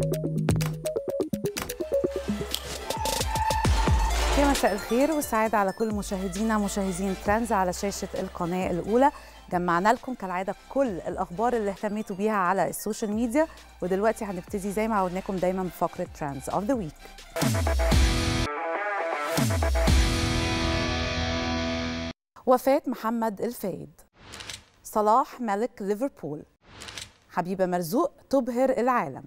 يا مساء الخير والسعادة على كل مشاهدينا مشاهدين ترانز على شاشة القناة الأولى جمعنا لكم كالعادة كل الأخبار اللي اهتميتوا بيها على السوشيال ميديا ودلوقتي هنبتدي زي ما عودناكم دايما بفقرة ترانز اوف ذا ويك وفاة محمد الفايد صلاح ملك ليفربول حبيبة مرزوق تبهر العالم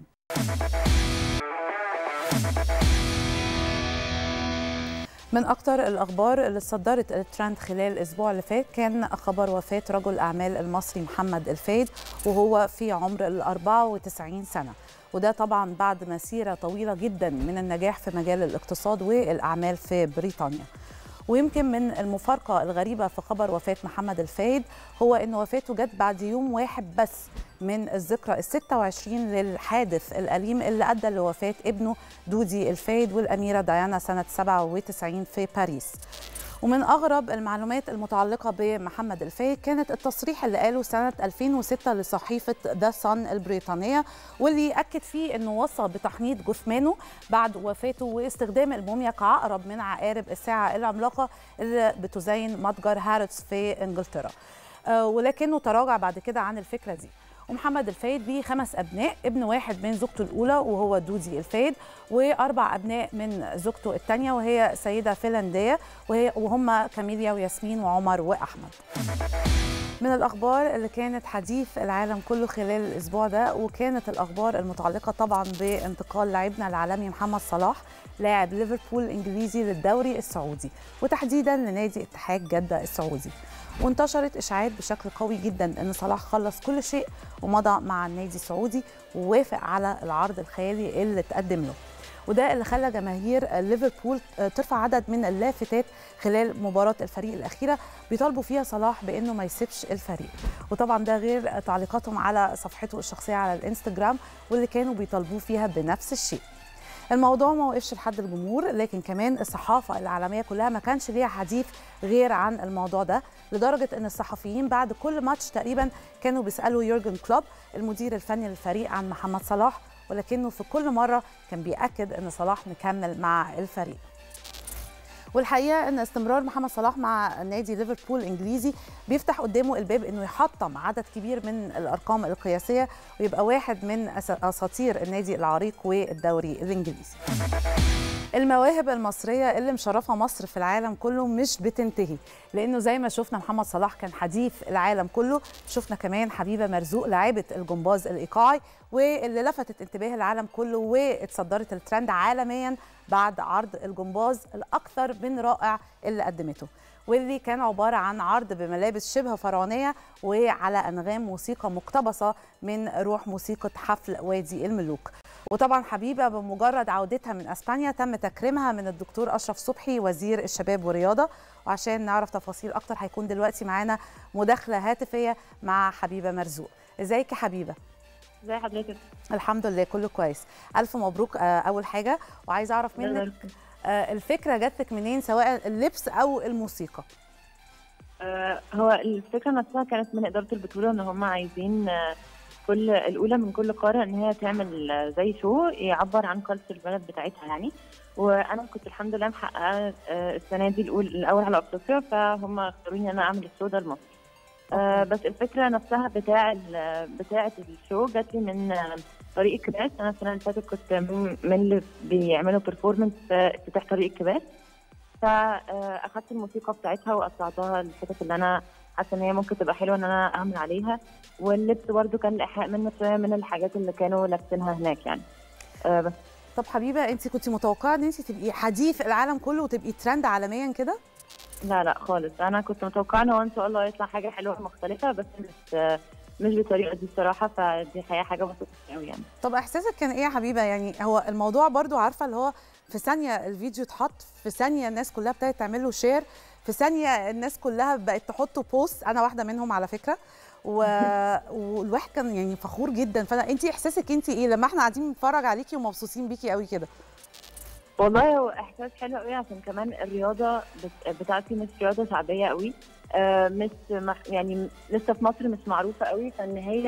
من أكتر الأخبار اللي صدرت الترند خلال الأسبوع اللي فات كان خبر وفاة رجل الأعمال المصري محمد الفايد وهو في عمر ال 94 سنة وده طبعا بعد مسيرة طويلة جدا من النجاح في مجال الاقتصاد والأعمال في بريطانيا ويمكن من المفارقة الغريبة في خبر وفاة محمد الفايد هو أن وفاته جت بعد يوم واحد بس من الذكرى ال 26 للحادث الأليم اللي أدى لوفاة ابنه دودي الفايد والأميرة ديانا سنة 97 في باريس ومن أغرب المعلومات المتعلقة بمحمد الفايد كانت التصريح اللي قاله سنة 2006 لصحيفة ذا صن البريطانية واللي أكد فيه أنه وصى بتحنيط جثمانه بعد وفاته واستخدام الموميا كعقرب من عقارب الساعة العملاقة اللي بتزين متجر هارتس في إنجلترا آه ولكنه تراجع بعد كده عن الفكرة دي ومحمد الفايد بيه خمس ابناء ابن واحد من زوجته الاولى وهو دودي الفايد واربع ابناء من زوجته الثانيه وهي سيده فنلنديه وهي وهم كاميليا وياسمين وعمر واحمد من الاخبار اللي كانت حديث العالم كله خلال الاسبوع ده وكانت الاخبار المتعلقه طبعا بانتقال لاعبنا العالمي محمد صلاح لاعب ليفربول الانجليزي للدوري السعودي وتحديدا لنادي اتحاد جده السعودي وانتشرت اشاعات بشكل قوي جدا ان صلاح خلص كل شيء ومضى مع النادي السعودي ووافق على العرض الخيالي اللي تقدم له وده اللي خلى جماهير ليفربول ترفع عدد من اللافتات خلال مباراة الفريق الأخيرة بيطالبوا فيها صلاح بأنه ما يسيبش الفريق وطبعا ده غير تعليقاتهم على صفحته الشخصية على الانستجرام واللي كانوا بيطالبوه فيها بنفس الشيء الموضوع ما وقفش لحد الجمهور لكن كمان الصحافه العالميه كلها ما كانش ليها حديث غير عن الموضوع ده لدرجه ان الصحفيين بعد كل ماتش تقريبا كانوا بيسالوا يورجن كلوب المدير الفني للفريق عن محمد صلاح ولكنه في كل مره كان بياكد ان صلاح مكمل مع الفريق والحقيقه ان استمرار محمد صلاح مع نادي ليفربول الانجليزي بيفتح قدامه الباب انه يحطم عدد كبير من الارقام القياسيه ويبقى واحد من اساطير النادي العريق والدوري الانجليزي. المواهب المصريه اللي مشرفه مصر في العالم كله مش بتنتهي لانه زي ما شفنا محمد صلاح كان حديث العالم كله شفنا كمان حبيبه مرزوق لاعبه الجمباز الايقاعي واللي لفتت انتباه العالم كله واتصدرت الترند عالميا بعد عرض الجمباز الاكثر من رائع اللي قدمته واللي كان عباره عن عرض بملابس شبه فرعونيه وعلى انغام موسيقى مقتبسه من روح موسيقى حفل وادي الملوك وطبعا حبيبه بمجرد عودتها من اسبانيا تم تكريمها من الدكتور اشرف صبحي وزير الشباب والرياضه وعشان نعرف تفاصيل اكتر هيكون دلوقتي معانا مداخله هاتفيه مع حبيبه مرزوق ازيك يا حبيبه ازي حضرتك الحمد لله كله كويس الف مبروك اول حاجه وعايزه اعرف منك الفكره جات لك منين سواء اللبس او الموسيقى هو الفكره نفسها كانت من اداره البطوله ان هم عايزين كل الاولى من كل قاره ان هي تعمل زي شو يعبر عن كالتشر البلد بتاعتها يعني وانا كنت الحمد لله محققه السنه دي الاول الاول على افريقيا فهم اختاروني ان انا اعمل الشو ده لمصر آه بس الفكره نفسها بتاع بتاعه الشو جات لي من طريق الكباس انا السنه اللي فاتت كنت من اللي بيعملوا بيرفورمنس في افتتاح طريق الكباس فاخدت الموسيقى بتاعتها وقطعتها الحتت اللي انا حاسه ان هي ممكن تبقى حلوه ان انا اعمل عليها واللبس برده كان ايحاء منه شويه من الحاجات اللي كانوا لابسينها هناك يعني آه بس طب حبيبه انت كنت متوقعه ان انت تبقي حديث العالم كله وتبقي ترند عالميا كده لا لا خالص انا كنت متوقعه ان هو ان شاء الله يطلع حاجه حلوه مختلفه بس مش مش بالطريقه دي الصراحه فدي حقيقه حاجه بسيطه قوي يعني طب احساسك كان ايه يا حبيبه يعني هو الموضوع برضو عارفه اللي هو في ثانيه الفيديو اتحط في ثانيه الناس كلها ابتدت تعمل له شير في ثانيه الناس كلها بقت تحطه بوست انا واحده منهم على فكره و... والواحد كان يعني فخور جدا فانا انت احساسك انت ايه لما احنا قاعدين بنتفرج عليكي ومبسوطين بيكي قوي كده والله هو احساس حلو قوي عشان كمان الرياضه بت- بتاعتي مش رياضه شعبيه قوي آه، مش مح- يعني لسه في مصر مش معروفه قوي فان هي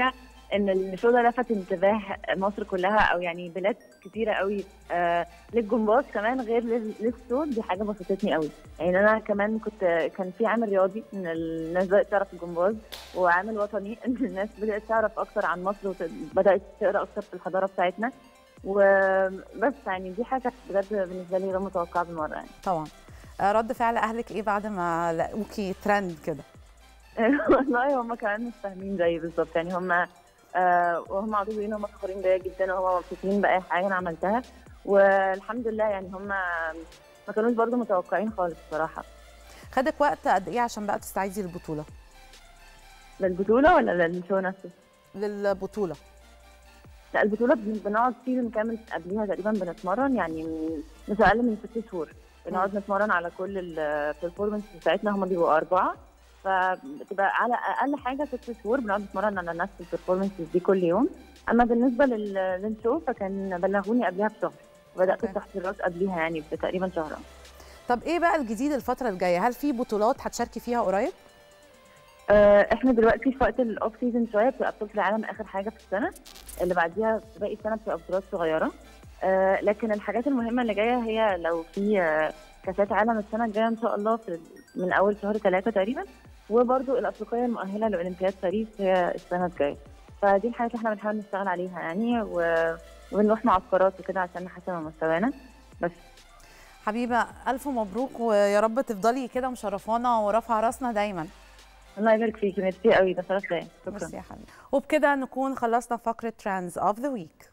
ان الشو ده لفت انتباه مصر كلها او يعني بلاد كتيره قوي آه للجمباز كمان غير لل- للصوت دي حاجه بسطتني قوي يعني انا كمان كنت كان في عامل رياضي ان الناس بدات تعرف الجمباز وعامل وطني ان الناس بدات تعرف اكتر عن مصر وبدات تقرا اكتر في الحضاره بتاعتنا وبس يعني دي حاجه بجد بالنسبه لي غير متوقعه بالمره يعني طبعا آه، رد فعل اهلك ايه بعد ما لقوكي ترند كده والله هم كمان مش فاهمين زيي بالظبط يعني هم آه وهم قعدوا يقولوا ان هم فخورين بيا جدا وهم مبسوطين باي حاجه انا عملتها والحمد لله يعني هم ما كانوش برضو متوقعين خالص بصراحه خدك وقت قد ايه عشان بقى تستعيدي للبطوله للبطوله ولا للشو نفسه؟ للبطوله لا البطوله بن- بنقعد سيزون كامل قبليها تقريبا بنتمرن يعني من- مش اقل من ست شهور بنقعد نتمرن على كل البرفورمانس بتاعتنا هم بيبقوا اربعه فبتبقى على اقل حاجه ست شهور بنقعد نتمرن على نفس البرفورمانس دي كل يوم اما بالنسبه لل- للشو فكان بلغوني قبلها بشهر بدات أوكي. التحضيرات قبليها يعني بتقريبا شهر طب ايه بقى الجديد الفتره الجايه هل في بطولات هتشاركي فيها قريب آه، احنا دلوقتي في وقت الاوف سيزون شويه بتبقى بطوله العالم اخر حاجه في السنه اللي بعديها في باقي السنه بتبقى بطولات صغيره آه، لكن الحاجات المهمه اللي جايه هي لو في آه، كاسات عالم السنه الجايه ان شاء الله في من اول شهر ثلاثه تقريبا وبرده الافريقيه المؤهله لاولمبياد باريس هي السنه الجايه فدي الحاجات اللي احنا بنحاول نشتغل عليها يعني و... وبنروح معسكرات وكده عشان نحسن من مستوانا بس حبيبه الف مبروك ويا رب تفضلي كده مشرفانا ورافعه راسنا دايما الله يبارك فيكي ميرسي قوي ده شرف ليا شكرا ميرسي يا حبيبي وبكده نكون خلصنا فقره ترانز اوف ذا ويك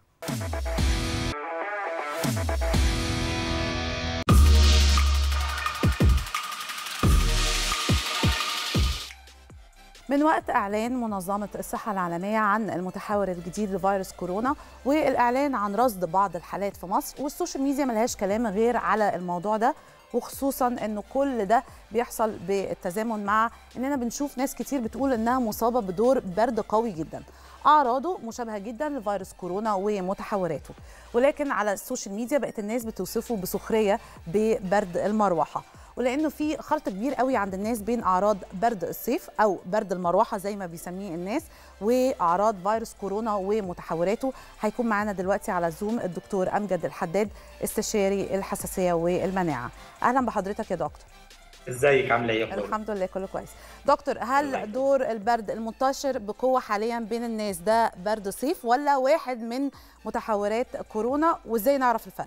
من وقت اعلان منظمه الصحه العالميه عن المتحور الجديد لفيروس كورونا والاعلان عن رصد بعض الحالات في مصر والسوشيال ميديا ملهاش كلام غير على الموضوع ده وخصوصا انه كل ده بيحصل بالتزامن مع اننا بنشوف ناس كتير بتقول انها مصابه بدور برد قوي جدا اعراضه مشابهه جدا لفيروس كورونا ومتحوراته ولكن على السوشيال ميديا بقت الناس بتوصفه بسخريه ببرد المروحه ولانه في خلط كبير قوي عند الناس بين اعراض برد الصيف او برد المروحه زي ما بيسميه الناس واعراض فيروس كورونا ومتحوراته هيكون معانا دلوقتي على زوم الدكتور امجد الحداد استشاري الحساسيه والمناعه اهلا بحضرتك يا دكتور ازيك عامله ايه يا فلورا؟ الحمد لله كله كويس دكتور الله هل يخليك. دور البرد المنتشر بقوه حاليا بين الناس ده برد صيف ولا واحد من متحورات كورونا وازاي نعرف الفرق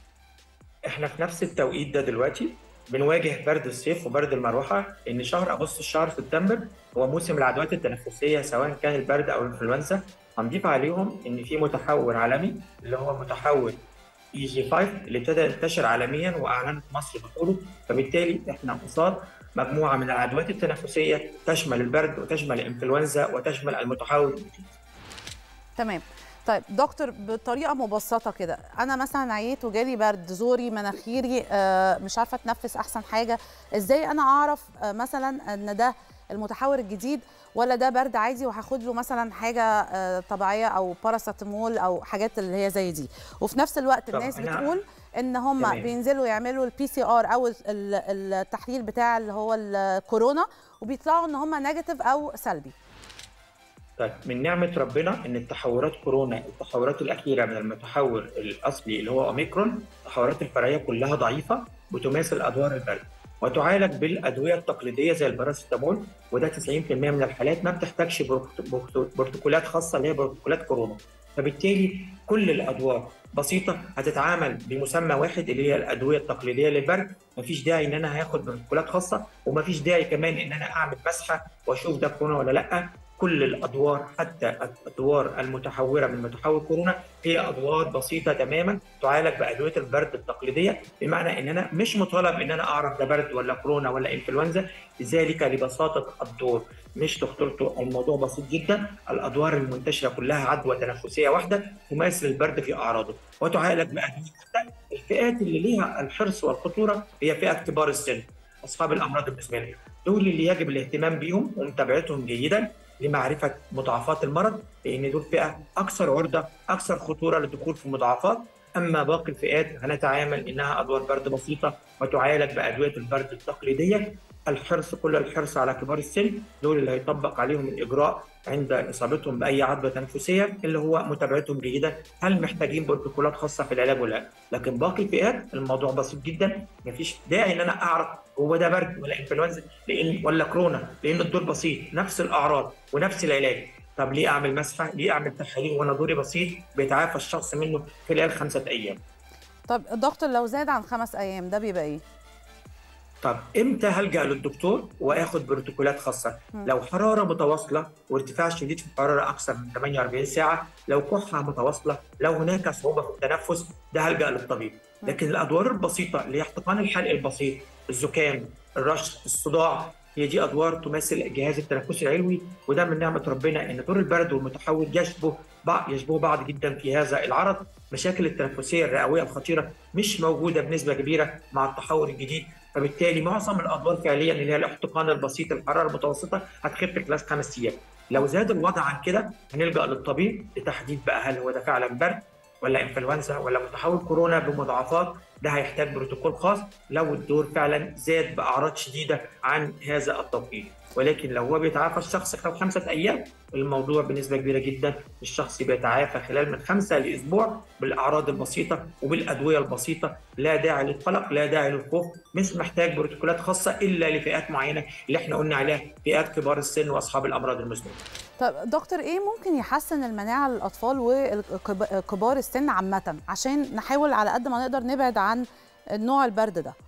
احنا في نفس التوقيت ده دلوقتي بنواجه برد الصيف وبرد المروحه لان شهر اغسطس شهر سبتمبر هو موسم العدوات التنفسيه سواء كان البرد او الانفلونزا هنضيف عليهم ان في متحور عالمي اللي هو متحور اي جي 5 اللي ابتدى ينتشر عالميا واعلنت مصر دخوله فبالتالي احنا قصاد مجموعه من العدوات التنفسيه تشمل البرد وتشمل الانفلونزا وتشمل المتحور الجديد تمام طيب دكتور بطريقه مبسطه كده انا مثلا عييت وجالي برد زوري مناخيري آه، مش عارفه اتنفس احسن حاجه ازاي انا اعرف آه، مثلا ان ده المتحور الجديد ولا ده برد عادي وهاخد له مثلا حاجه آه، طبيعيه او باراسيتامول او حاجات اللي هي زي دي وفي نفس الوقت طب الناس أنا- بتقول ان هم تمام. بينزلوا يعملوا البي سي ار او ال- ال- التحليل بتاع اللي هو الكورونا وبيطلعوا ان هم نيجاتيف او سلبي طيب من نعمة ربنا إن التحورات كورونا التحورات الأخيرة من المتحور الأصلي اللي هو أوميكرون التحورات الفرعية كلها ضعيفة بتماثل أدوار البرد وتعالج بالأدوية التقليدية زي الباراسيتامول وده 90% من الحالات ما بتحتاجش بروت- بروت- بروتوكولات خاصة اللي هي بروتوكولات كورونا فبالتالي كل الأدوار بسيطة هتتعامل بمسمى واحد اللي هي الأدوية التقليدية للبرد مفيش داعي إن أنا هاخد بروتوكولات خاصة ومفيش داعي كمان إن أنا أعمل مسحة وأشوف ده كورونا ولا لأ كل الادوار حتى الادوار المتحوره من متحور كورونا هي ادوار بسيطه تماما تعالج بادويه البرد التقليديه بمعنى ان انا مش مطالب ان انا اعرف ده برد ولا كورونا ولا انفلونزا ذلك لبساطه الدور مش خطورته الموضوع بسيط جدا الادوار المنتشره كلها عدوى تنفسيه واحده تماثل البرد في اعراضه وتعالج بادويه واحده الفئات اللي ليها الحرص والخطوره هي فئه كبار السن اصحاب الامراض المزمنه دول اللي يجب الاهتمام بيهم ومتابعتهم جيدا لمعرفه مضاعفات المرض لان دول فئه اكثر عرضه اكثر خطوره للدخول في مضاعفات اما باقي الفئات هنتعامل انها ادوار برد بسيطه وتعالج بادويه البرد التقليديه الحرص كل الحرص على كبار السن دول اللي هيطبق عليهم الاجراء عند اصابتهم باي عدوى تنفسيه اللي هو متابعتهم جيده هل محتاجين بروتوكولات خاصه في العلاج ولا لا لكن باقي الفئات الموضوع بسيط جدا مفيش داعي ان انا اعرف هو ده برد ولا انفلونزا لان ولا كورونا لان الدور بسيط نفس الاعراض ونفس العلاج طب ليه اعمل مسحه؟ ليه اعمل تحاليل وانا دوري بسيط بيتعافى الشخص منه خلال خمسه ايام. طب دكتور لو زاد عن خمس ايام ده بيبقى ايه؟ طب امتى هلجا للدكتور واخد بروتوكولات خاصه؟ مم. لو حراره متواصله وارتفاع شديد في الحراره اكثر من 48 ساعه، لو كحه متواصله، لو هناك صعوبه في التنفس ده هلجا للطبيب. مم. لكن الادوار البسيطه اللي هي احتقان الحلق البسيط، الزكام، الرشح، الصداع هي دي ادوار تماثل الجهاز التنفسي العلوي وده من نعمه ربنا ان دور البرد والمتحول يشبه بعض يشبهوا بعض جدا في هذا العرض مشاكل التنفسيه الرئويه الخطيره مش موجوده بنسبه كبيره مع التحول الجديد فبالتالي معظم الادوار فعليا اللي هي الاحتقان البسيط الحراره المتوسطه هتخف خلال خمس ايام لو زاد الوضع عن كده هنلجا للطبيب لتحديد بقى هل هو ده فعلا برد ولا انفلونزا ولا متحول كورونا بمضاعفات ده هيحتاج بروتوكول خاص لو الدور فعلا زاد باعراض شديده عن هذا التوقيت ولكن لو هو بيتعافى الشخص خلال خمسه ايام الموضوع بنسبه كبيره جدا الشخص بيتعافى خلال من خمسه لاسبوع بالاعراض البسيطه وبالادويه البسيطه لا داعي للقلق لا داعي للخوف مش محتاج بروتوكولات خاصه الا لفئات معينه اللي احنا قلنا عليها فئات كبار السن واصحاب الامراض المزمنه طب دكتور ايه ممكن يحسن المناعه للاطفال وكبار السن عامه عشان نحاول على قد ما نقدر نبعد عن نوع البرد ده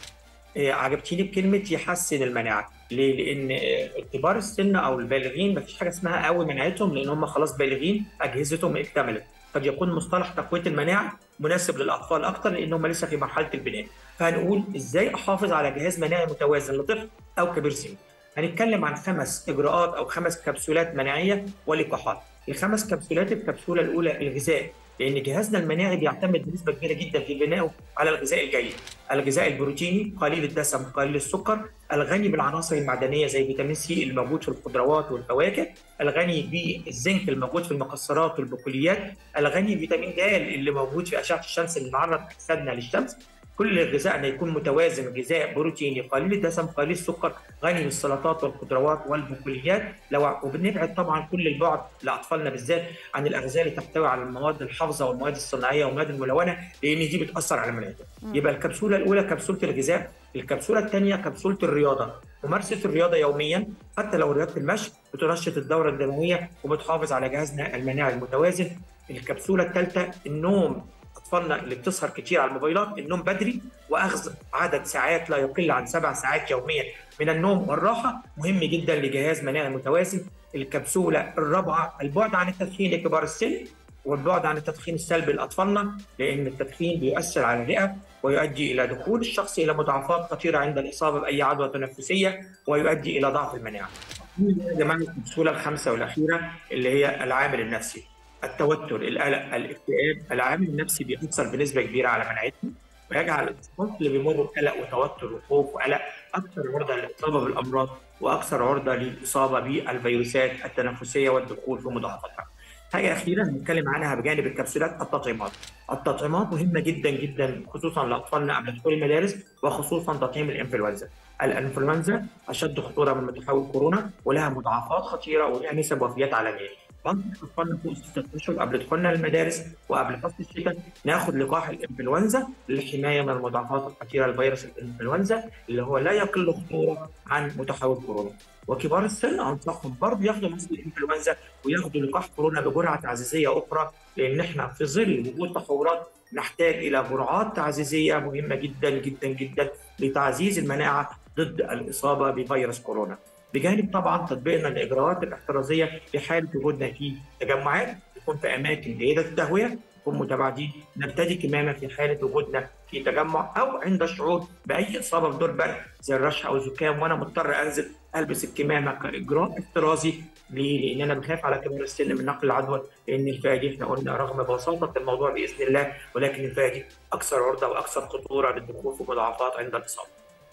إيه، عجبتيني بكلمه يحسن المناعه ليه؟ لان آه، كبار السن او البالغين مفيش حاجه اسمها قوي مناعتهم لان هم خلاص بالغين اجهزتهم اكتملت قد يكون مصطلح تقويه المناعه مناسب للاطفال اكتر لان هم لسه في مرحله البناء فهنقول ازاي احافظ على جهاز مناعي متوازن لطفل او كبير سن هنتكلم عن خمس اجراءات او خمس كبسولات مناعيه ولقاحات الخمس كبسولات الكبسوله الاولى الغذاء لان جهازنا المناعي بيعتمد بنسبه كبيره جدا في بنائه على الغذاء الجيد الغذاء البروتيني قليل الدسم قليل السكر الغني بالعناصر المعدنيه زي فيتامين سي الموجود في الخضروات والفواكه الغني بالزنك الموجود في المكسرات والبقوليات الغني بفيتامين د اللي موجود في اشعه الشمس اللي معرض اجسادنا للشمس كل غذائنا يكون متوازن غذاء بروتيني قليل الدسم قليل السكر غني بالسلطات والخضروات والبقوليات لو وبنبعد طبعا كل البعد لاطفالنا بالذات عن الاغذيه اللي تحتوي على المواد الحافظه والمواد الصناعيه والمواد الملونه لان دي بتاثر على مناعتنا يبقى الكبسوله الاولى كبسوله الغذاء الكبسوله الثانيه كبسوله الرياضه ممارسه الرياضه يوميا حتى لو رياضه المشي بتنشط الدوره الدمويه وبتحافظ على جهازنا المناعي المتوازن الكبسوله الثالثه النوم اطفالنا اللي بتسهر كتير على الموبايلات النوم بدري واخذ عدد ساعات لا يقل عن سبع ساعات يوميا من النوم والراحه مهم جدا لجهاز مناعي متوازن الكبسوله الرابعه البعد عن التدخين لكبار السن والبعد عن التدخين السلبي لاطفالنا لان التدخين بيؤثر على الرئه ويؤدي الى دخول الشخص الى مضاعفات خطيره عند الاصابه باي عدوى تنفسيه ويؤدي الى ضعف المناعه. يا جماعه الكبسوله الخامسه والاخيره اللي هي العامل النفسي. التوتر، القلق، الاكتئاب، العامل النفسي بيأثر بنسبه كبيره على مناعتنا ويجعل الاشخاص اللي بيمروا بقلق وتوتر وخوف وقلق اكثر عرضه للاصابه بالامراض واكثر عرضه للاصابه بالفيروسات التنفسيه والدخول في مضاعفتها. حاجه اخيره هنتكلم عنها بجانب الكبسولات التطعيمات. التطعيمات مهمه جدا جدا خصوصا لاطفالنا قبل دخول المدارس وخصوصا تطعيم الانفلونزا. الانفلونزا اشد خطوره من متحول كورونا ولها مضاعفات خطيره ولها نسب وفيات عالميه. بنصح اطفالنا فوق ستة اشهر قبل دخولنا المدارس وقبل فصل الشتاء ناخد لقاح الانفلونزا للحمايه من المضاعفات الخطيره لفيروس الانفلونزا اللي هو لا يقل خطوره عن متحول كورونا. وكبار السن انصحهم برضه ياخدوا مصل الانفلونزا وياخدوا لقاح كورونا بجرعه تعزيزيه اخرى لان احنا في ظل وجود تحورات نحتاج الى جرعات تعزيزيه مهمه جدا جدا جدا لتعزيز المناعه ضد الاصابه بفيروس كورونا. بجانب طبعا تطبيقنا الاجراءات الاحترازيه في حاله وجودنا في تجمعات يكون في اماكن جيده التهويه نكون متباعدين نرتدي كمامه في حاله وجودنا في تجمع او عند الشعور باي اصابه بدور برد زي الرشح او الزكام وانا مضطر انزل البس الكمامه كاجراء احترازي ليه؟ لان انا بخاف على كبار السن من نقل العدوى لان الفئه دي احنا قلنا رغم بساطه الموضوع باذن الله ولكن الفئه دي اكثر عرضه واكثر خطوره للدخول في مضاعفات عند الاصابه.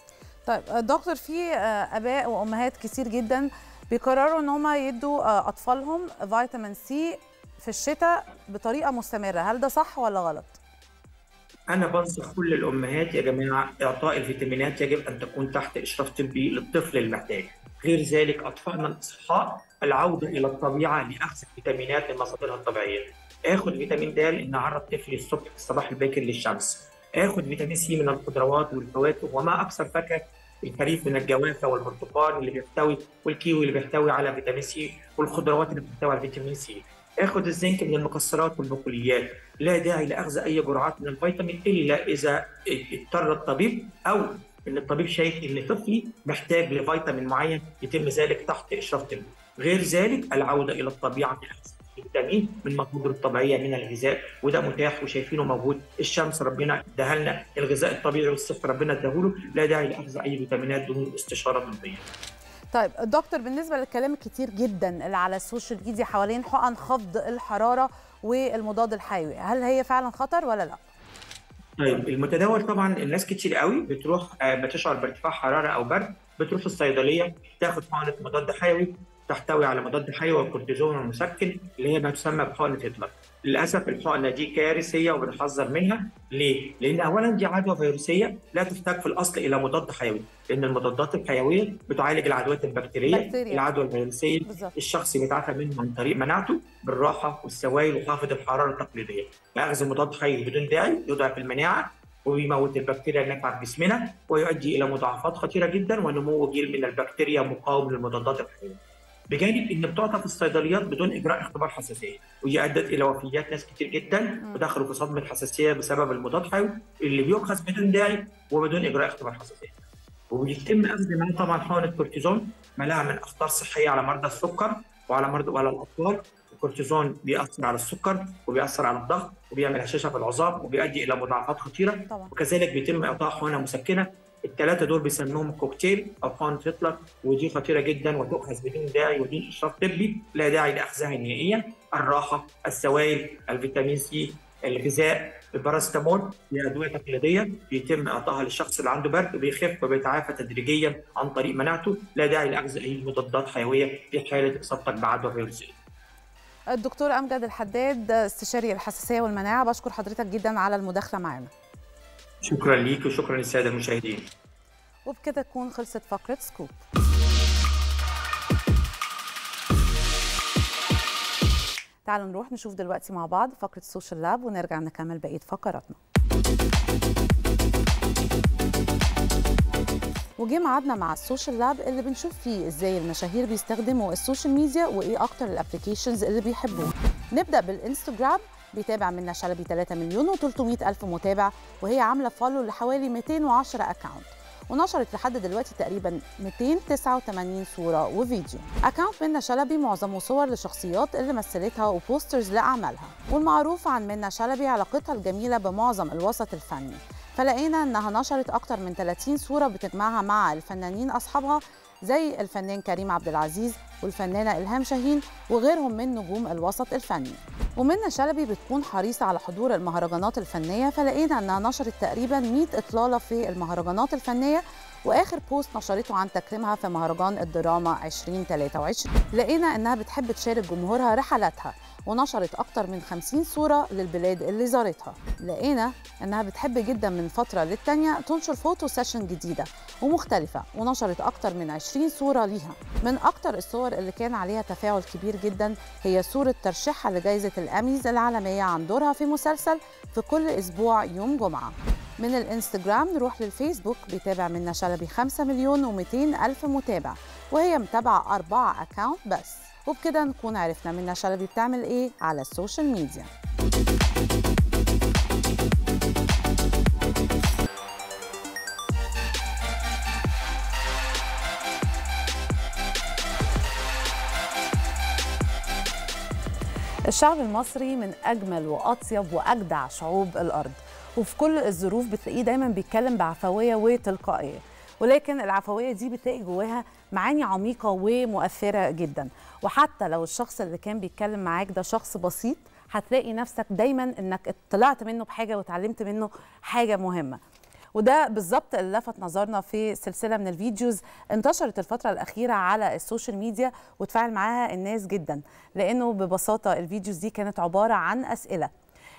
طيب دكتور في اباء وامهات كتير جدا بيقرروا ان هم يدوا اطفالهم فيتامين سي في الشتاء بطريقه مستمره هل ده صح ولا غلط انا بنصح كل الامهات يا جماعه اعطاء الفيتامينات يجب ان تكون تحت اشراف طبي للطفل المحتاج غير ذلك اطفالنا الاصحاء العوده الى الطبيعه لاخذ الفيتامينات من مصادرها الطبيعيه اخد فيتامين د ان اعرض طفلي الصبح في الصباح الباكر للشمس اخد فيتامين سي من الخضروات والفواكه وما اكثر فاكهه الخريف من الجوافه والبرتقال اللي بيحتوي والكيوي اللي بيحتوي على فيتامين سي والخضروات اللي بتحتوي على فيتامين سي اخد الزنك من المكسرات والبقوليات لا داعي لاخذ اي جرعات من الفيتامين الا اذا اضطر الطبيب او ان الطبيب شايف ان طفلي محتاج لفيتامين معين يتم ذلك تحت اشراف طبي غير ذلك العوده الى الطبيعه في اخذ الفيتامين من المصادر الطبيعيه من الغذاء وده متاح وشايفينه موجود الشمس ربنا اداها لنا الغذاء الطبيعي والصحي ربنا اداهوله لا داعي لاخذ اي فيتامينات دون استشاره طبيه طيب دكتور بالنسبه للكلام الكتير جدا اللي على السوشيال ميديا حوالين حقن خفض الحراره والمضاد الحيوي هل هي فعلا خطر ولا لا طيب المتداول طبعا الناس كتير قوي بتروح بتشعر بارتفاع حراره او برد بتروح الصيدليه تاخد حقنه مضاد حيوي تحتوي على مضاد حيوي والكورتيزون والمسكن اللي هي ما تسمى بحقنه هتلر. للاسف الحقنه دي كارثيه وبنحذر منها ليه؟ لان اولا دي عدوى فيروسيه لا تحتاج في الاصل الى مضاد حيوي، لان المضادات الحيويه بتعالج العدوات البكتيريه، بكتيريا. العدوى الفيروسيه بالظبط الشخص بيتعافى منه عن طريق مناعته بالراحه والسوائل وخافض الحراره التقليديه. اخذ مضاد حيوي بدون داعي يضعف المناعه وبيموت البكتيريا النافعه في جسمنا ويؤدي الى مضاعفات خطيره جدا ونمو جيل من البكتيريا مقاوم للمضادات الحيويه. بجانب ان بتعطى في الصيدليات بدون اجراء اختبار حساسيه ودي ادت الى وفيات ناس كتير جدا ودخلوا في صدمه حساسيه بسبب المضاد الحيوي اللي بيؤخذ بدون داعي وبدون اجراء اختبار حساسيه. وبيتم اخذ معاه طبعا حقنه كورتيزون ما لها من اخطار صحيه على مرضى السكر وعلى مرضى وعلى الاطفال الكورتيزون بيأثر على السكر وبيأثر على الضغط وبيعمل هشاشه في العظام وبيؤدي الى مضاعفات خطيره طبعا وكذلك بيتم اعطاء حقنه مسكنه الثلاثه دول بيسموهم كوكتيل او حقنه هتلر ودي خطيره جدا وتؤخذ بدون داعي ودون اشراف طبي لا داعي لاخذها نهائيا الراحه السوائل الفيتامين سي الغذاء الباراسيتامول هي ادويه تقليديه بيتم اعطائها للشخص اللي عنده برد وبيخف وبيتعافى تدريجيا عن طريق مناعته لا داعي لاخذ اي مضادات حيويه في حاله اصابتك بعدوى فيروسيه الدكتور امجد الحداد استشاري الحساسيه والمناعه بشكر حضرتك جدا على المداخله معنا شكرا ليك وشكرا للساده المشاهدين وبكده تكون خلصت فقره سكوب تعالوا نروح نشوف دلوقتي مع بعض فقره السوشيال لاب ونرجع نكمل بقيه فقراتنا وجه ميعادنا مع السوشيال لاب اللي بنشوف فيه ازاي المشاهير بيستخدموا السوشيال ميديا وايه اكتر الابلكيشنز اللي بيحبوها نبدا بالانستجرام بيتابع منا شلبي 3 مليون و300 الف متابع وهي عامله فولو لحوالي 210 اكونت ونشرت لحد دلوقتي تقريبا 289 صوره وفيديو اكونت منى شلبي معظمه صور لشخصيات اللي مثلتها وبوسترز لاعمالها والمعروف عن منى شلبي علاقتها الجميله بمعظم الوسط الفني فلقينا انها نشرت اكتر من 30 صوره بتجمعها مع الفنانين اصحابها زي الفنان كريم عبد العزيز والفنانه الهام شاهين وغيرهم من نجوم الوسط الفني ومنى شلبي بتكون حريصه على حضور المهرجانات الفنيه فلقينا انها نشرت تقريبا 100 اطلاله في المهرجانات الفنيه واخر بوست نشرته عن تكريمها في مهرجان الدراما 2023 لقينا انها بتحب تشارك جمهورها رحلاتها ونشرت أكتر من 50 صورة للبلاد اللي زارتها لقينا إنها بتحب جدا من فترة للتانية تنشر فوتو سيشن جديدة ومختلفة ونشرت أكتر من 20 صورة ليها من أكتر الصور اللي كان عليها تفاعل كبير جدا هي صورة ترشيحها لجائزة الأميز العالمية عن دورها في مسلسل في كل أسبوع يوم جمعة من الانستجرام نروح للفيسبوك بيتابع منا شلبي 5 مليون و200 ألف متابع وهي متابعة أربعة أكاونت بس وبكده نكون عرفنا منا شلبي بتعمل إيه على السوشيال ميديا الشعب المصري من أجمل وأطيب وأجدع شعوب الأرض وفي كل الظروف بتلاقيه دايما بيتكلم بعفوية وتلقائية ولكن العفوية دي بتلاقي جواها معاني عميقة ومؤثرة جدا وحتى لو الشخص اللي كان بيتكلم معاك ده شخص بسيط هتلاقي نفسك دايما انك طلعت منه بحاجة وتعلمت منه حاجة مهمة وده بالظبط اللي لفت نظرنا في سلسله من الفيديوز انتشرت الفتره الاخيره على السوشيال ميديا وتفاعل معاها الناس جدا لانه ببساطه الفيديوز دي كانت عباره عن اسئله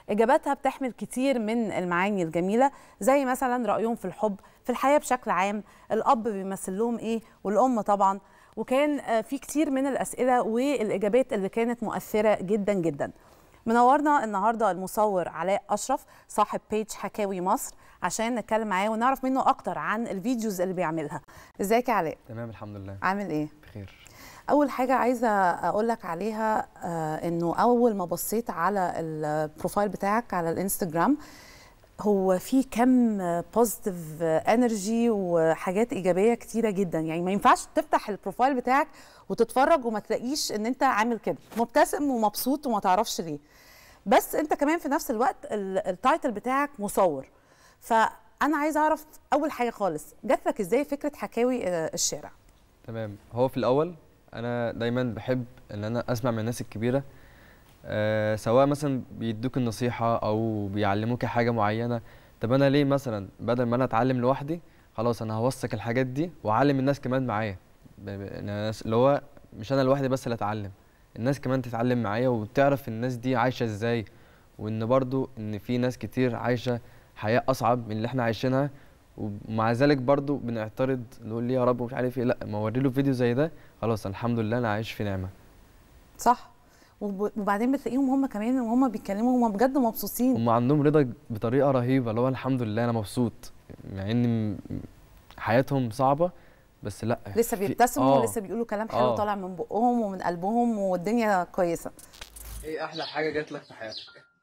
اجاباتها بتحمل كتير من المعاني الجميله زي مثلا رايهم في الحب في الحياه بشكل عام الاب بيمثل لهم ايه والام طبعا وكان آه، في كتير من الاسئله والاجابات اللي كانت مؤثره جدا جدا منورنا النهارده المصور علاء اشرف صاحب بيج حكاوي مصر عشان نتكلم معاه ونعرف منه اكتر عن الفيديوز اللي بيعملها ازيك يا علاء تمام الحمد لله عامل ايه بخير اول حاجه عايزه اقول لك عليها آه انه اول ما بصيت على البروفايل بتاعك على الانستجرام هو في كم بوزيتيف انرجي وحاجات ايجابيه كتيره جدا يعني ما ينفعش تفتح البروفايل بتاعك وتتفرج وما تلاقيش ان انت عامل كده مبتسم ومبسوط وما تعرفش ليه بس انت كمان في نفس الوقت ال- التايتل بتاعك مصور فانا عايزه اعرف اول حاجه خالص جات لك ازاي فكره حكاوي آه، الشارع تمام هو في الاول انا دايما بحب ان انا اسمع من الناس الكبيره أه سواء مثلا بيدوك النصيحه او بيعلموك حاجه معينه طب انا ليه مثلا بدل ما انا اتعلم لوحدي خلاص انا هوثق الحاجات دي واعلم الناس كمان معايا ب- ب- الناس اللي هو مش انا لوحدي بس اللي اتعلم الناس كمان تتعلم معايا وتعرف الناس دي عايشه ازاي وان برضو ان في ناس كتير عايشه حياه اصعب من اللي احنا عايشينها ومع ذلك برضو بنعترض نقول ليه يا رب ومش عارف ايه لا ما اوري له فيديو زي ده خلاص الحمد لله انا عايش في نعمه صح وب- وبعدين بتلاقيهم هم كمان وهم بيتكلموا هم بجد مبسوطين هم عندهم رضا بطريقه رهيبه اللي هو الحمد لله انا مبسوط مع ان م- حياتهم صعبه بس لا لسه في- بيبتسموا آه. ولسه بيقولوا كلام حلو آه. طالع من بقهم ومن قلبهم والدنيا كويسه ايه احلى حاجه جات لك في حياتك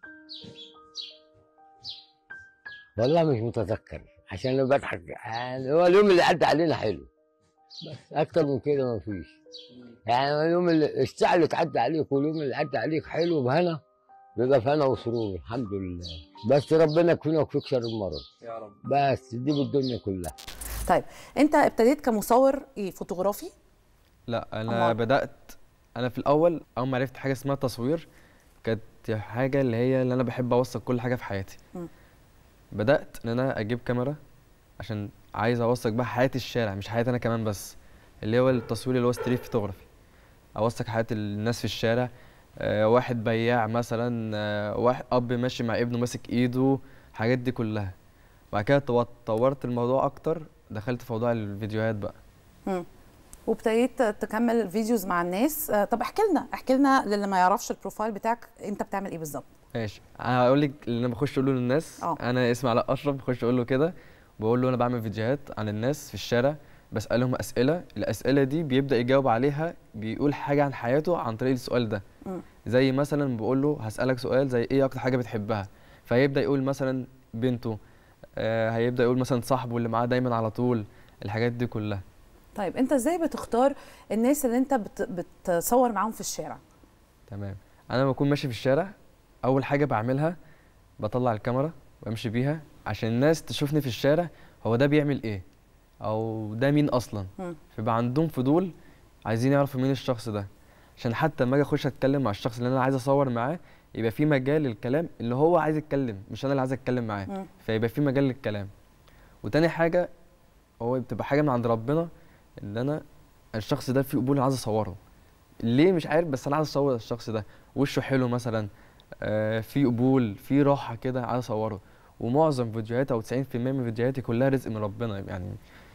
والله مش متذكر عشان انا بضحك يعني هو اليوم اللي عدى علينا حلو بس اكتر من كده ما فيش يعني هو اليوم اللي الساعه اللي تعدي عليك واليوم اللي عدى عليك حلو بهنا بيبقى في هنا وسرور الحمد لله بس ربنا يكفينا ويكفيك شر المرض يا رب بس دي بالدنيا كلها طيب انت ابتديت كمصور ايه فوتوغرافي لا انا أمال. بدات انا في الاول اول ما عرفت حاجه اسمها تصوير كانت حاجه اللي هي اللي انا بحب اوثق كل حاجه في حياتي مم. بدات ان انا اجيب كاميرا عشان عايز اوثق بقى حياه الشارع مش حياتي انا كمان بس اللي هو التصوير اللي هو ستريت فوتوغرافي اوثق حياه الناس في الشارع آه واحد بياع مثلا آه واحد اب ماشي مع ابنه ماسك ايده الحاجات دي كلها بعد كده طو- طورت الموضوع اكتر دخلت في موضوع الفيديوهات بقى مم. وابتديت تكمل الفيديوز مع الناس آه، طب احكي لنا احكي لنا للي ما يعرفش البروفايل بتاعك انت بتعمل ايه بالظبط ماشي انا هقول لك اللي انا بخش اقوله للناس اه. انا اسمي علاء اشرف بخش اقول له كده بقول له انا بعمل فيديوهات عن الناس في الشارع بسالهم اسئله الاسئله دي بيبدا يجاوب عليها بيقول حاجه عن حياته عن طريق السؤال ده مم. زي مثلا بقول له هسالك سؤال زي ايه اكتر حاجه بتحبها فيبدا يقول مثلا بنته آه هيبدا يقول مثلا صاحبه اللي معاه دايما على طول الحاجات دي كلها طيب انت ازاي بتختار الناس اللي انت بت... بتصور معاهم في الشارع تمام انا لما بكون ماشي في الشارع اول حاجه بعملها بطلع الكاميرا وامشي بيها عشان الناس تشوفني في الشارع هو ده بيعمل ايه او ده مين اصلا مم. فيبقى عندهم فضول عايزين يعرفوا مين الشخص ده عشان حتى لما اجي اخش اتكلم مع الشخص اللي انا عايز اصور معاه يبقى في مجال للكلام اللي هو عايز يتكلم مش انا اللي عايز اتكلم معاه مم. فيبقى في مجال للكلام وتاني حاجه هو بتبقى حاجه من عند ربنا ان انا الشخص ده فيه قبول أنا عايز اصوره ليه مش عارف بس انا عايز اصور الشخص ده وشه حلو مثلا آه في قبول في راحه كده عايز اصوره ومعظم فيديوهاتي او 90% من فيديوهاتي كلها رزق من ربنا يعني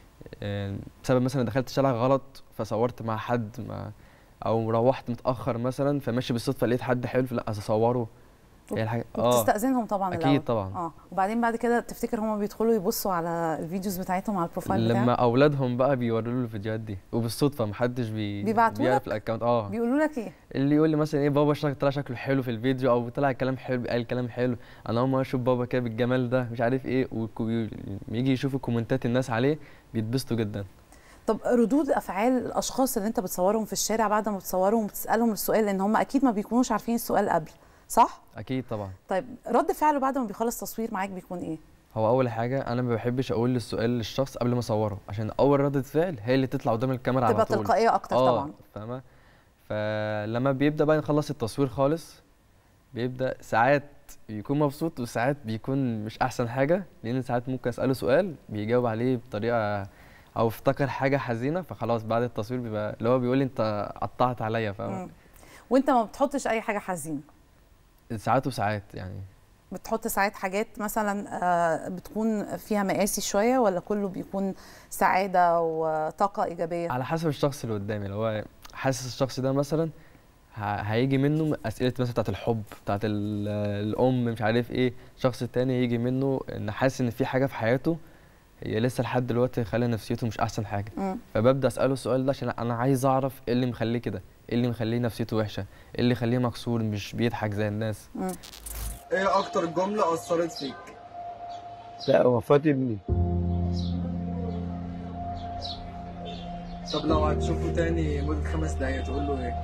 آه بسبب مثلا دخلت شارع غلط فصورت مع حد ما او روحت متاخر مثلا فماشي بالصدفه لقيت حد حلو لا عايز اصوره هي الحاجه وبتستأذنهم طبعا اكيد الأول. طبعا اه وبعدين بعد كده تفتكر هم بيدخلوا يبصوا على الفيديوز بتاعتهم على البروفايل لما بتاعك اولادهم بقى بيوروا له الفيديوهات دي وبالصدفه محدش بي بيبعتوا بيعرف لك؟ الاكونت اه بيقولوا لك ايه اللي يقول لي مثلا ايه بابا شك طلع شكله حلو في الفيديو او طلع كلام حلو قال كلام حلو انا اول ما اشوف بابا كده بالجمال ده مش عارف ايه ويجي يشوفوا كومنتات الناس عليه بيتبسطوا جدا طب ردود افعال الاشخاص اللي انت بتصورهم في الشارع بعد ما بتصورهم وبتسالهم السؤال لان هم اكيد ما بيكونوش عارفين السؤال قبل صح اكيد طبعا طيب رد فعله بعد ما بيخلص تصوير معاك بيكون ايه هو اول حاجه انا ما بحبش اقول السؤال للشخص قبل ما اصوره عشان اول ردة فعل هي اللي تطلع قدام الكاميرا على تبقى طول تلقائيه اكتر اه طبعا فاهمه فلما بيبدا بقى نخلص التصوير خالص بيبدا ساعات بيكون مبسوط وساعات بيكون مش احسن حاجه لان ساعات ممكن اساله سؤال بيجاوب عليه بطريقه او افتكر حاجه حزينه فخلاص بعد التصوير بيبقى اللي هو بيقول لي انت قطعت عليا فاهم مم. وانت ما بتحطش اي حاجه حزينه ساعات وساعات يعني بتحط ساعات حاجات مثلا آه، بتكون فيها مقاسي شويه ولا كله بيكون سعاده وطاقه ايجابيه على حسب الشخص اللي قدامي لو هو حاسس الشخص ده مثلا ه- هيجي منه اسئله مثلا بتاعت الحب بتاعت ال- الام مش عارف ايه الشخص التاني يجي منه ان حاسس ان في حاجه في حياته هي لسه لحد دلوقتي خلى نفسيته مش احسن حاجه مم. فببدا اساله السؤال ده عشان انا عايز اعرف ايه اللي مخليه كده ايه اللي مخليه نفسيته وحشه ايه اللي مخليه مكسور مش بيضحك زي الناس مم. ايه اكتر جمله اثرت فيك لا وفاة ابني طب لو هتشوفه تاني مدة خمس دقايق تقول له ايه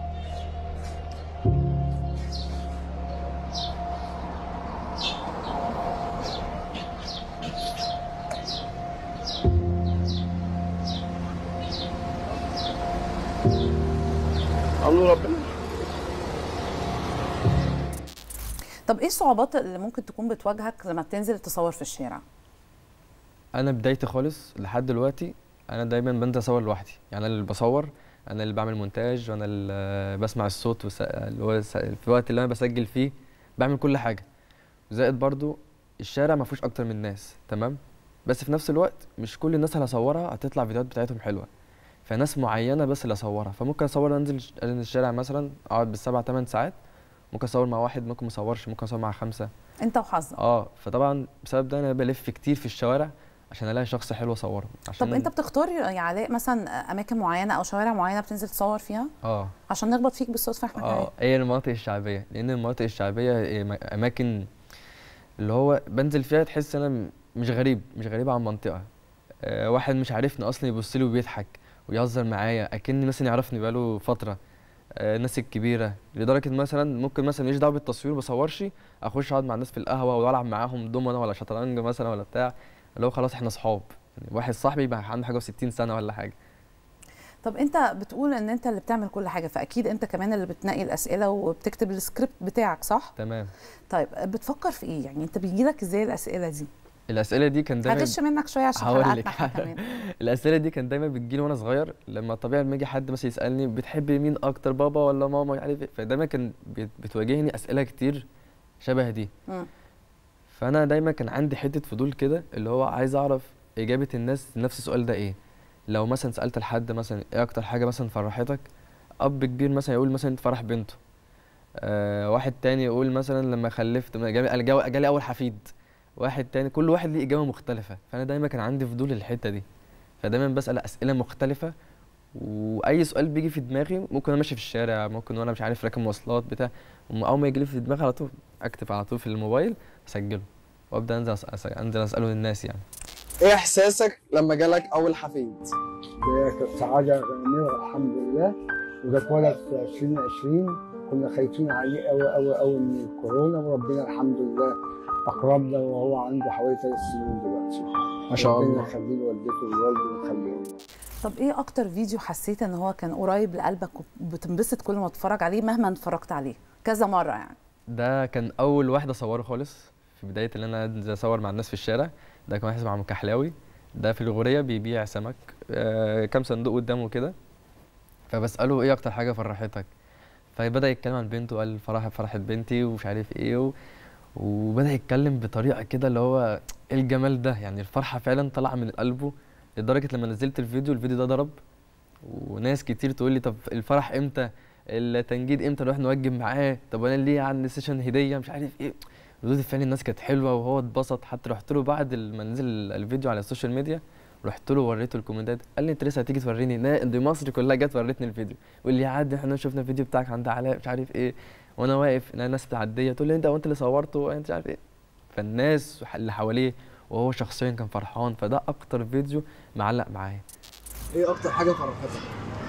الله ربنا طب ايه الصعوبات اللي ممكن تكون بتواجهك لما بتنزل تصور في الشارع انا بدايتي خالص لحد دلوقتي انا دايما بنزل اصور لوحدي يعني انا اللي بصور انا اللي بعمل مونتاج وانا اللي بسمع الصوت وس... اللي هو س- في الوقت اللي انا بسجل فيه بعمل كل حاجه زائد برضو الشارع ما فيهوش اكتر من ناس تمام بس في نفس الوقت مش كل الناس اللي هصورها هتطلع فيديوهات بتاعتهم حلوه فناس معينه بس اللي اصورها فممكن اصور انزل ش- انزل الشارع مثلا اقعد بالسبع ثمان ساعات ممكن اصور مع واحد ممكن ما اصورش ممكن اصور مع خمسه انت وحظك اه فطبعا بسبب ده انا بلف كتير في الشوارع عشان الاقي شخص حلو اصوره عشان طب انت بتختار يا علاء مثلا اماكن معينه او شوارع معينه بتنزل تصور فيها اه عشان نخبط فيك بالصدفه احنا كمان اه هي المناطق الشعبيه لان المناطق الشعبيه هي م- اماكن اللي هو بنزل فيها تحس انا م- مش غريب مش غريب عن المنطقه آه واحد مش عارفني اصلا يبص لي وبيضحك ويهزر معايا اكني مثلا يعرفني بقاله فتره آه الناس الكبيره لدرجه مثلا ممكن مثلا ماليش دعوه بالتصوير ما بصورش اخش اقعد مع الناس في القهوه والعب معاهم دومنا ولا شطرنج مثلا ولا بتاع اللي هو خلاص احنا صحاب يعني واحد صاحبي يبقى عنده حاجه و60 سنه ولا حاجه طب انت بتقول ان انت اللي بتعمل كل حاجه فاكيد انت كمان اللي بتنقي الاسئله وبتكتب السكريبت بتاعك صح تمام طيب بتفكر في ايه يعني انت بيجيلك ازاي الاسئله دي الاسئله دي كان دايما هغش منك شويه عشان هقول حلقاتنا لك. احنا كمان الاسئله دي كان دايما بتجيلي وانا صغير لما طبيعي لما يجي حد مثلا يسالني بتحب مين اكتر بابا ولا ماما مش عارف ايه فدايما كان بت- بتواجهني اسئله كتير شبه دي مم. فانا دايما كان عندي حته فضول كده اللي هو عايز اعرف اجابه الناس لنفس السؤال ده ايه لو مثلا سالت لحد مثلا ايه اكتر حاجه مثلا فرحتك اب كبير مثلا يقول مثلا فرح بنته آه واحد تاني يقول مثلا لما خلفت ما جالي جالي جالي اول حفيد واحد تاني كل واحد ليه اجابه مختلفه فانا دايما كان عندي فضول للحته دي فدايما بسال اسئله مختلفه واي سؤال بيجي في دماغي ممكن انا ماشي في الشارع ممكن وانا مش عارف راكب مواصلات بتاع وم- اول ما يجي لي في دماغي على طول اكتب على طول في الموبايل اسجله وابدا انزل أس- أس- انزل اساله للناس يعني ايه احساسك لما جالك اول حفيد هي كانت سعادة غنية الحمد لله وده اتولد في 2020 كنا خايفين عليه قوي قوي قوي من الكورونا وربنا الحمد لله أكرمنا وهو عنده حوالي ثلاث سنين دلوقتي ما شاء ربنا الله يخليه لوالدته ووالده ويخليهم طب ايه اكتر فيديو حسيت ان هو كان قريب لقلبك وبتنبسط كل ما تتفرج عليه مهما اتفرجت عليه كذا مره يعني ده كان اول واحد اصوره خالص في بدايه اللي انا انزل اصور مع الناس في الشارع ده كان واحد اسمه عم كحلاوي ده في الغوريه بيبيع سمك آه كام صندوق قدامه كده فبساله ايه اكتر حاجه فرحتك فبدا يتكلم عن بنته قال فرح فرحت بنتي ومش عارف ايه و... وبدا يتكلم بطريقه كده اللي هو ايه الجمال ده يعني الفرحه فعلا طالعه من قلبه لدرجه لما نزلت الفيديو الفيديو ده ضرب وناس كتير تقول لي طب الفرح امتى التنجيد امتى نروح نوجب معاه طب انا ليه عندي سيشن هديه مش عارف ايه ردود الفعل الناس كانت حلوه وهو اتبسط حتى رحت له بعد ما نزل الفيديو على السوشيال ميديا رحت له وريته الكومنتات قال لي انت لسه هتيجي توريني لا دي مصر كلها جت ورتني الفيديو يقول لي عادي احنا شفنا الفيديو بتاعك عند علاء مش عارف ايه وانا واقف انا ناس متعديه تقول لي انت وانت اللي صورته انت مش عارف ايه فالناس اللي حواليه وهو شخصيا كان فرحان فده اكتر فيديو معلق معايا ايه اكتر حاجه فرحتك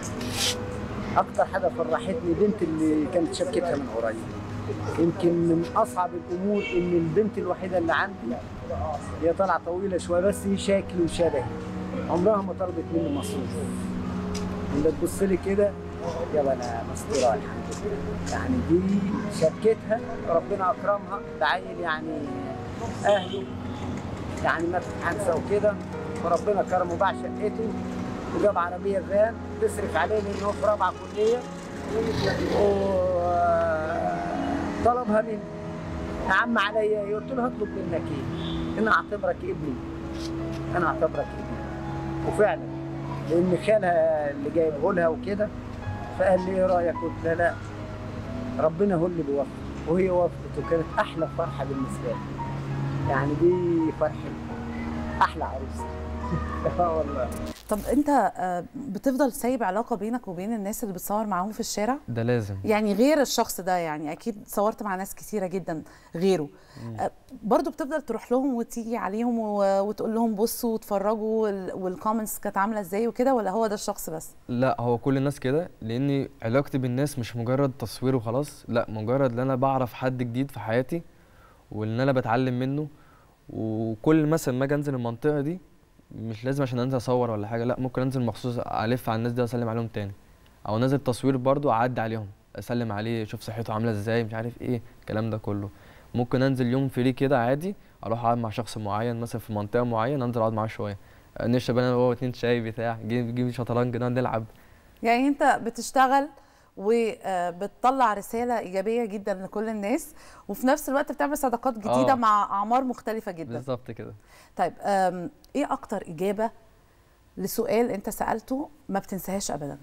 اكتر حاجه فرحتني بنت اللي كانت شبكتها من قريب يمكن من اصعب الامور ان البنت الوحيده اللي عندي هي طالعه طويله شويه بس هي شكلي وشبهي عمرها ما طلبت مني مصروف انت تبص لي كده يلا انا مستوره الحمد لله يعني دي شبكتها ربنا اكرمها بعيل يعني اهله يعني ما حنسه وكده فربنا كرمه باع شقته وجاب عربيه فان تصرف عليه لان هو في رابعه كليه وطلبها مني يا عم عليا إيه؟ قلت له هطلب منك ايه انا اعتبرك ابني انا اعتبرك ابني وفعلا لان خالها اللي جايبه لها وكده فقال لي ايه رايك قلت له لا ربنا هو اللي بيوفق وهي وافقت وكانت احلى فرحه بالنسبه لي يعني دي فرحه احلى عروسه اه والله طب انت آه، بتفضل سايب علاقه بينك وبين الناس اللي بتصور معاهم في الشارع ده لازم يعني غير الشخص ده يعني اكيد صورت مع ناس كتيره جدا غيره آه، برضو بتفضل تروح لهم وتيجي عليهم و- وتقول لهم بصوا واتفرجوا وال- والكومنتس كانت عامله ازاي وكده ولا هو ده الشخص بس لا هو كل الناس كده لاني علاقتي بالناس مش مجرد تصوير وخلاص لا مجرد ان انا بعرف حد جديد في حياتي وان انا بتعلم منه وكل مثلا ما اجي انزل المنطقه دي مش لازم عشان انزل اصور ولا حاجه لا ممكن انزل مخصوص الف على الناس دي واسلم عليهم تاني او نازل تصوير برضو اعدي عليهم اسلم عليه اشوف صحته عامله ازاي مش عارف ايه الكلام ده كله ممكن انزل يوم فري كده عادي اروح اقعد مع شخص معين مثلا في منطقه معينه انزل اقعد معاه شويه نشرب انا وهو اتنين شاي بتاع جيب جيب شطرنج نقعد نلعب يعني انت بتشتغل وبتطلع رساله ايجابيه جدا لكل الناس وفي نفس الوقت بتعمل صداقات جديده آه. مع اعمار مختلفه جدا بالظبط كده طيب أم، ايه اكتر اجابه لسؤال انت سالته ما بتنساهاش ابدا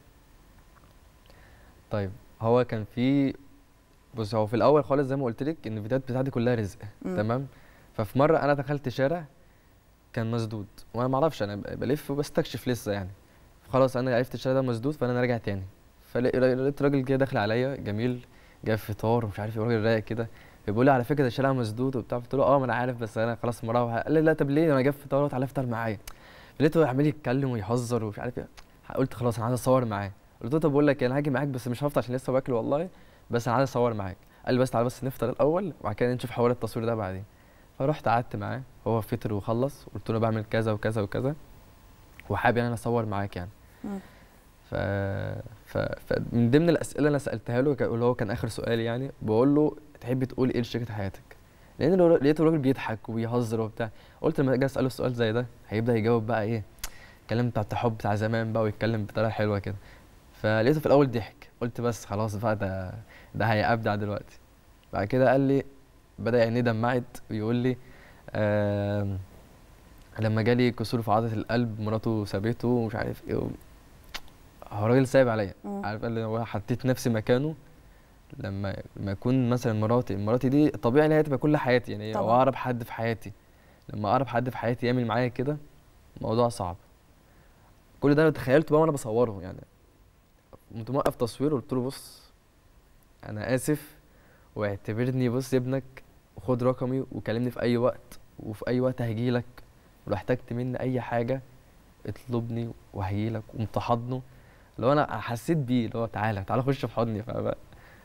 طيب هو كان في بص هو في الاول خالص زي ما قلت لك ان الفيديوهات بتاعتي كلها رزق مم. تمام ففي مره انا دخلت شارع كان مسدود وانا ما اعرفش انا ب- بلف وبستكشف لسه يعني خلاص انا عرفت الشارع ده مسدود فانا راجع تاني فلقيت راجل كده داخل عليا جميل جايب فطار ومش عارف ايه راجل رايق كده بيقول لي على فكره ده الشارع مسدود وبتاع قلت له اه ما انا عارف بس انا خلاص مروح قال لي لا طب ليه انا جايب فطار وتعالى افطر معايا لقيته عمال يتكلم ويهزر ومش عارف ايه قلت خلاص انا عايز اصور معاه قلت له طب بقول لك إيه، انا هاجي معاك بس مش هفطر عشان لسه باكل والله بس انا عايز اصور معاك قال لي بس تعالى بس نفطر الاول وبعد كده نشوف حوار التصوير ده بعدين فرحت قعدت معاه هو فطر وخلص قلت له بعمل كذا وكذا وكذا وحابب ان انا اصور معاك يعني مم. ف... ف... فمن ضمن الاسئله اللي انا سالتها له كان- اللي هو كان اخر سؤال يعني بقول له تحب تقول ايه لشريكه حياتك لان لو- لقيته الراجل بيضحك وبيهزر وبتاع قلت لما اجي اساله السؤال زي ده هيبدا يجاوب بقى ايه الكلام بتاع الحب بتاع زمان بقى ويتكلم بطريقه حلوه كده فلقيته في الاول ضحك قلت بس خلاص بقى ده ده هيبدع دلوقتي بعد كده قال لي بدا عينيه دمعت ويقول لي آم، لما جالي كسور في عضله القلب مراته سابته ومش عارف ايه و... هو راجل صعب عليا مم. عارف قال لي هو حطيت نفسي مكانه لما لما يكون مثلا مراتي مراتي دي طبيعي ان هي تبقى كل حياتي يعني او طبعاً. اقرب حد في حياتي لما اقرب حد في حياتي يعمل معايا كده موضوع صعب كل ده انا تخيلته بقى وانا بصوره يعني قمت موقف تصوير وقلت له بص انا اسف واعتبرني بص ابنك وخد رقمي وكلمني في اي وقت وفي اي وقت هجيلك ولو احتجت مني اي حاجه اطلبني وهجيلك وقمت حاضنه اللي هو انا حسيت بيه اللي هو تعالى تعالى خش في حضني فبقى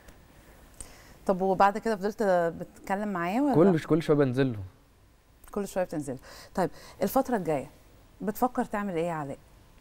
طب وبعد كده فضلت بتتكلم معاه ولا كل كل شويه بنزل له كل شويه بتنزل طيب الفتره الجايه بتفكر تعمل ايه يا علاء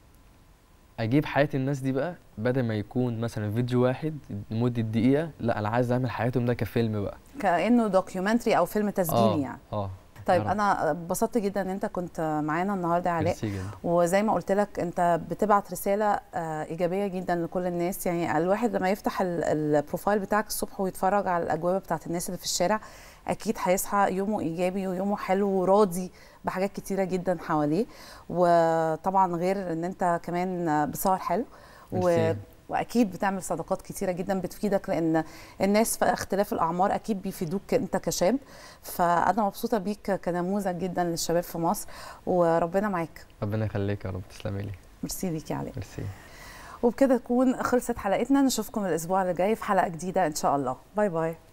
اجيب حياه الناس دي بقى بدل ما يكون مثلا فيديو واحد لمده دقيقه لا انا عايز اعمل حياتهم ده كفيلم بقى كانه دوكيومنتري او فيلم تسجيلي اه يعني اه طيب يا رب. انا اتبسطت جدا ان انت كنت معانا النهارده يا علاء ميرسي جدا وزي ما قلت لك انت بتبعت رساله آه، ايجابيه جدا لكل الناس يعني الواحد لما يفتح ال- البروفايل بتاعك الصبح ويتفرج على الاجوبه بتاعت الناس اللي في الشارع اكيد هيصحى يومه ايجابي ويومه حلو وراضي بحاجات كتيره جدا حواليه وطبعا غير ان انت كمان بتصور حلو و... ميرسي. واكيد بتعمل صداقات كتيره جدا بتفيدك لان الناس في اختلاف الاعمار اكيد بيفيدوك انت كشاب فانا مبسوطه بيك كنموذج جدا للشباب في مصر وربنا معاك ربنا يخليك يا رب تسلمي لي ميرسي ليك يا علاء ميرسي وبكده تكون خلصت حلقتنا نشوفكم الاسبوع اللي جاي في حلقه جديده ان شاء الله باي باي